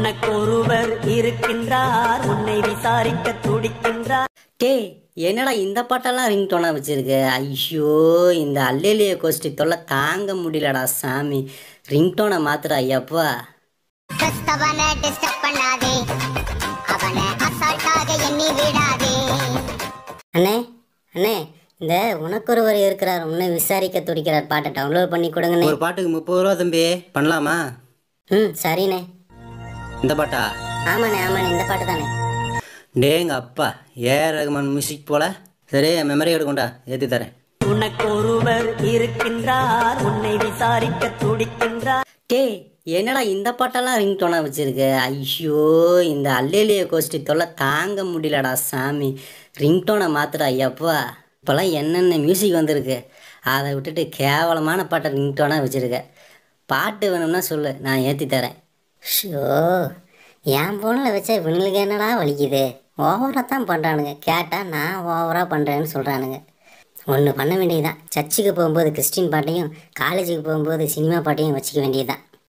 உனக்கு ஒருவர் இருக்கின்றார் உன்னை விசாரிக்க துடிக்கின்றார் டேய் என்னடா இந்த பாட்டெல்லாம் ரிங்டோனா வச்சிருக்க ஐயோ இந்த அல்லேலிய கோஷ்டி தொல்லை தாங்க முடியலடா சாமி ரிங்டோனை மாத்துடா ஐயப்பா கிறிஸ்தவனை டிஸ்டர்ப் பண்ணாதே அவனை அசால்ட்டாக எண்ணி விடாதே அண்ணே அண்ணே இந்த உனக்கொருவர் இருக்கிறார் உன்னை விசாரிக்க துடிக்கிறார் பாட்டை டவுன்லோட் பண்ணி கொடுங்கண்ணே ஒரு பாட்டுக்கு முப்பது ரூபா தம்பி பண்ணலாமா ம் சரிண்ணே இந்த பாட்டா ஆமாண்ணே ஆமாண்ணே இந்த பாட்டு தானே டேங்க அப்பா ஏ ரகுமான் மியூசிக் போல சரி மெமரி எடுக்கண்டா ஏற்றி தரேன் உனக்கு ஒருவர் இருக்கின்றார் உன்னை விசாரிக்க துடிக்கின்றார் டேய் என்னடா இந்த பாட்டெல்லாம் ரிங்டோனா வச்சிருக்க ஐயோ இந்த அல்லேலிய கோஷ்டி தொல்லை தாங்க முடியலடா சாமி ரிங்டோனை மாத்துடா ஐயப்பா இப்போல்லாம் என்னென்ன மியூசிக் வந்திருக்கு அதை விட்டுட்டு கேவலமான பாட்டை ரிங்டோனாக வச்சுருக்க பாட்டு வேணும்னா சொல்லு நான் ஏற்றி தரேன் ஷோ என் ஃபோனில் வச்சா இவனுங்களுக்கு என்னடா வலிக்குது ஓவராக தான் பண்ணுறானுங்க கேட்டால் நான் ஓவராக பண்ணுறேன்னு சொல்கிறானுங்க ஒன்று பண்ண வேண்டியதுதான் சர்ச்சுக்கு போகும்போது கிறிஸ்டின் பாட்டையும் காலேஜுக்கு போகும்போது சினிமா பாட்டையும் வச்சுக்க வேண்டியதுதான்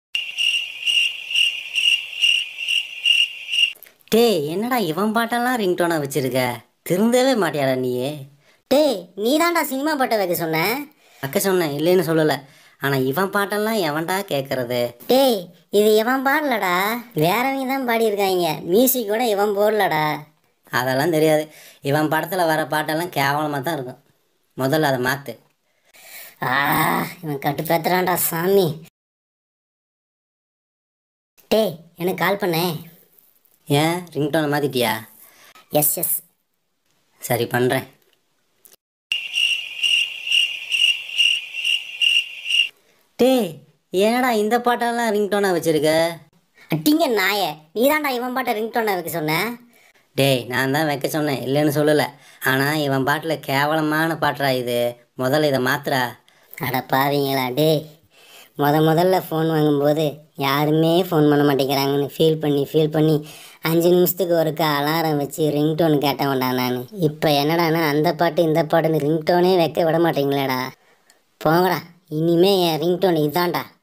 டேய் என்னடா இவன் பாட்டெல்லாம் ரிங்டோனாக வச்சிருக்க திருந்தவே மாட்டியாடா நீயே டேய் நீ தான்டா சினிமா பாட்டை வைக்க சொன்ன வைக்க சொன்னேன் இல்லைன்னு சொல்லலை ஆனால் இவன் பாட்டெல்லாம் எவன்டா கேட்கறது டேய் இது இவன் பாடலடா வேறவங்க தான் பாடியிருக்காங்க மியூசிக் கூட இவன் போடலடா அதெல்லாம் தெரியாது இவன் படத்தில் வர பாட்டெல்லாம் கேவலமாக தான் இருக்கும் முதல்ல அதை மாற்று ஆ இவன் கட்டுப்பேத்துறான்டா சாமி டேய் எனக்கு கால் பண்ணேன் ஏன் ரிங்டோனை மாற்றிட்டியா எஸ் எஸ் சரி பண்ணுறேன் டேய் ஏன்டா இந்த பாட்டெல்லாம் ரிங்டோனாக வச்சிருக்க அட்டிங்க நாயே நீ தான்டா இவன் பாட்டை ரிங்டோனாக வைக்க சொன்ன டேய் நான் தான் வைக்க சொன்னேன் இல்லைன்னு சொல்லலை ஆனால் இவன் பாட்டில் கேவலமான பாட்டுறா இது முதல்ல இதை மாத்துறா அட பாவீங்களா டேய் முத முதல்ல ஃபோன் வாங்கும்போது யாருமே ஃபோன் பண்ண மாட்டேங்கிறாங்கன்னு ஃபீல் பண்ணி ஃபீல் பண்ணி அஞ்சு நிமிஷத்துக்கு ஒருக்கா அலாரம் வச்சு ரிங்டோன் கேட்டவன்டா நான் இப்போ என்னடான்னா அந்த பாட்டு இந்த பாட்டுன்னு ரிங்டோனே வைக்க விட மாட்டீங்களேடா போங்கடா இனிமே என் ரிங்டோன் இதான்டா